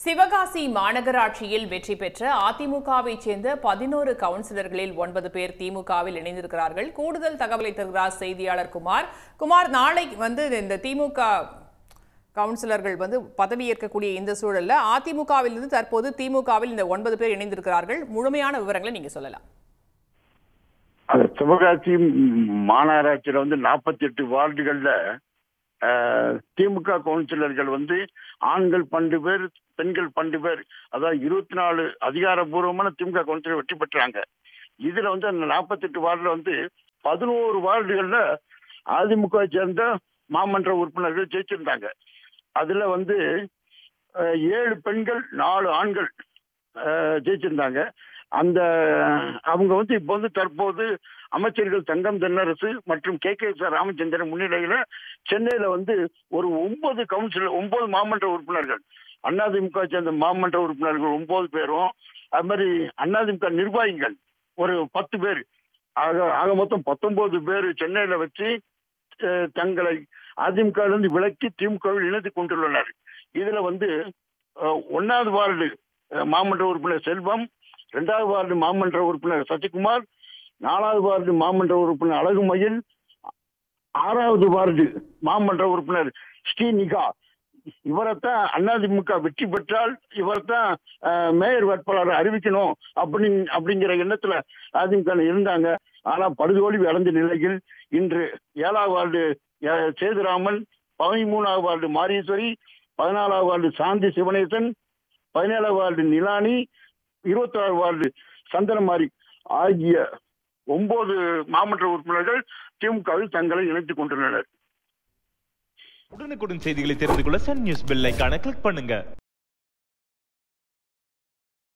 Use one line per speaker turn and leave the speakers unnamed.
சிவகாசி மாநகராட்சியில் வெற்றி பெற்ற அதிமுகவை சேர்ந்த பதினோரு கவுன்சிலர்களில் ஒன்பது பேர் திமுகவில் இணைந்திருக்கிறார்கள் கூடுதல் தகவலை தருகிறார் செய்தியாளர் குமார் குமார் நாளை வந்து இந்த திமுக கவுன்சிலர்கள் வந்து பதவியேற்கக்கூடிய இந்த சூழல்ல அதிமுகவில் இருந்து தற்போது திமுகவில் இந்த ஒன்பது பேர் இணைந்திருக்கிறார்கள் முழுமையான விவரங்களை நீங்க சொல்லலாம்
அது சிவகாசி மாநகராட்சியில வந்து நாற்பத்தி எட்டு வார்டுகள்ல அஹ், திமுக கவுன்சிலர்கள் வந்து ஆண்கள் பன்னெண்டு பேர் பெண்கள் பன்னெண்டு பேர் அதாவது இருபத்தி நாலு அதிகாரப்பூர்வமான திமுக கவுன்சிலர் வெற்றி பெற்றாங்க இதுல வந்து அந்த நாற்பத்தி எட்டு வார்டுல வந்து பதினோரு வார்டுகள்ல அதிமுக சேர்ந்த மாமன்ற உறுப்பினர்கள் ஜெயிச்சிருந்தாங்க அதுல வந்து அஹ், ஏழு பெண்கள் நாலு ஆண்கள் அஹ், ஜெயிச்சிருந்தாங்க அந்த அவங்க வந்து இப்போ வந்து தற்போது அமைச்சர்கள் தங்கம் தென்னரசு மற்றும் கே கே சார் ராமச்சந்திரன் முன்னிலையில சென்னையில வந்து ஒரு ஒன்பது கவுன்சிலர் ஒன்பது மாமன்ற உறுப்பினர்கள் அதிமுக சேர்ந்த மாமன்ற உறுப்பினர்கள் ஒன்பது பேரும் அது மாதிரி அதிமுக நிர்வாகிகள் ஒரு பத்து பேர் ஆக ஆக மொத்தம் பத்தொன்பது பேர் சென்னையில வச்சு அஹ், தங்களை அதிமுக இருந்து விலக்கி திமுகவில் இணைத்து கொண்டுள்ளனர் இதுல வந்து அஹ், ஒன்னாவது வார்டு அஹ், மாமன்ற உறுப்பினர் செல்வம் இரண்டாவது வார்டு மாமன்ற உறுப்பினர் சசிகுமார் நாலாவது வார்டு மாமன்ற உறுப்பினர் அழகுமயில் ஆறாவது வார்டு மாமன்ற உறுப்பினர் ஸ்ரீநிகா இவரைத்தான் அதிமுக வெற்றி பெற்றால் இவரைத்தான் அஹ், மேயர் வேட்பாளர் அறிவிக்கணும் அப்படின்னு அப்படிங்கிற எண்ணத்துல அதிமுக இருந்தாங்க ஆனா படுதோல்வி அடைந்த நிலையில் இன்று ஏழாவது வார்டு அஹ், சேதுராமன் பதிமூணாவது வார்டு மாரீஸ்வரி பதினாலாவது வார்டு சாந்தி சிவனேசன் பதினேழாவது வார்டு நிலானி இருபத்தி ஆறு வார்டு சந்தனமாரி ஆகிய ஒன்பது மாமன்ற உறுப்பினர்கள் திமுகவில் தங்களை இணைத்துக் கொண்டுள்ளனர்
உடனுக்குடன் செய்திகளை தெரிந்து கொள்ள சன் நியூஸ் பெல் ஐகானை கிளிக் பண்ணுங்க